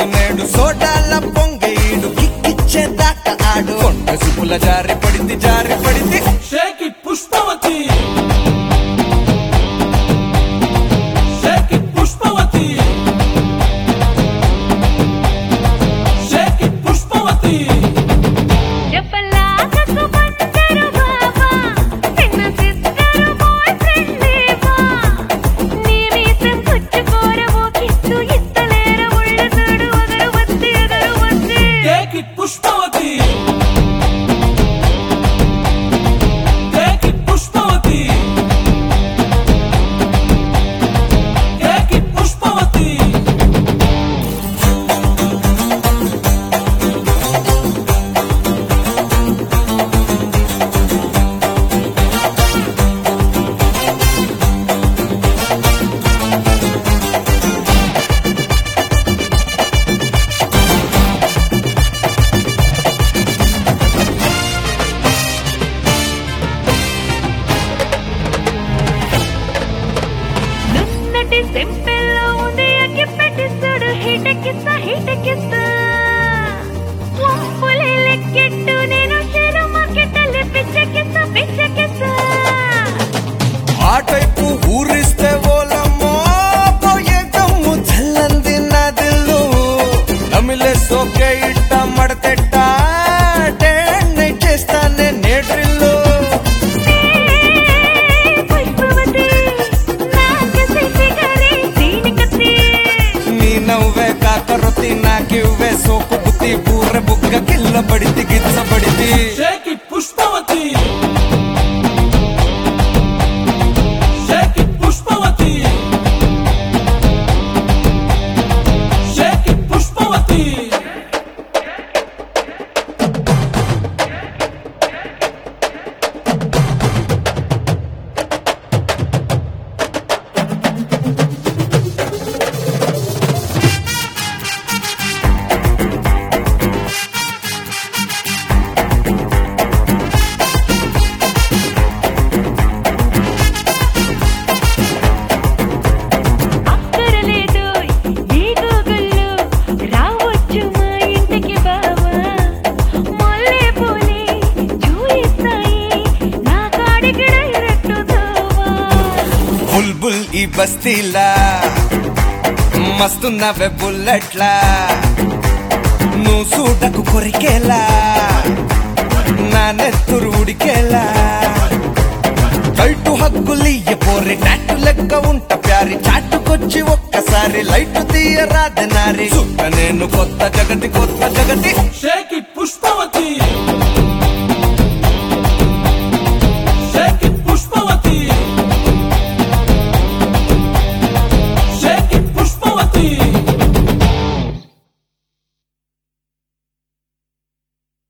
నేడు సోడాల పొంగేయుడు కిక్కిచ్చేదాకా ఆడు కొండ సుపుల జారి పడింది జారి పడింది షేక్ ఇట్ పుష్పవతి షేక్ ఇట్ పుష్పవతి షేక్ ఇట్ పుష్పవతి చెప్పలాగకు బందరు బాబా చిన్న సిస్టరు బాయ్ ఫ్రెండ్ దేవా నీ మీసం కుచ్చుకోరవో కిస్సు ఇస్తలేర ఒళ్ళు చూడు అగరు వత్తి అగరు వత్తి టేక్ ఇట్ పుష్పవతి టేక్ ఇట్ పుష్పవతి టేక్ ఇట్ పుష్పవతి నున్నటి సెంపెల్లో ఉంది అక్కి పెట్టిస్తాడు హిటకిస్తా హిటకిస్తా వంపులే లెక్కెట్టు నేను షేరు మార్కెట్ పిచ్చకిస్తా పిచ్చకిస్తా ఆ టైపు ఊరిస్తే ఓలమ్మో పోయే గమ్ము చల్లంది నా దిల్లు నమిలే సోకే ఇట్ట మడతెట్ట డే చేస్తానే నేడ్రిల్లు పుష్పవతి నాకసి సిగరే దీనికసి నీ నవ్వే కాకరొత్తి నాకివ్వే సోకు బుత్తి బూర బుగ్గ కిల్ల పడితి గిచ్చబడితి షేక్ ఇట్ పుష్పవతి షేక్ ఇట్ పుష్పవతి షేక్ ఇట్ పుష్పవతి అక్కరలేదు ఈ గూగుల్లో రావచ్చు మా ఇంటికి బావా మొల్లే పోలి చూయిస్తాయి నా కాడికి డైరెక్ట్ దోవా బుల్ బుల్ ఈ బస్తీలా మస్తున్నవే బుల్లెట్లా నువ్వు సూటకు కొరికేలా నా నెత్తురు ఉడికేలా బయట హగ్గులియ్య పోరి టాటు లెక్క ఉంట ప్యారి చాటుకొచ్చి ఒక్కసారి లైట్ తీయరాదనారి సుక్క నేను కొత్త జగతి కొత్త జగతి షేక్ ఇట్ పుష్పవతి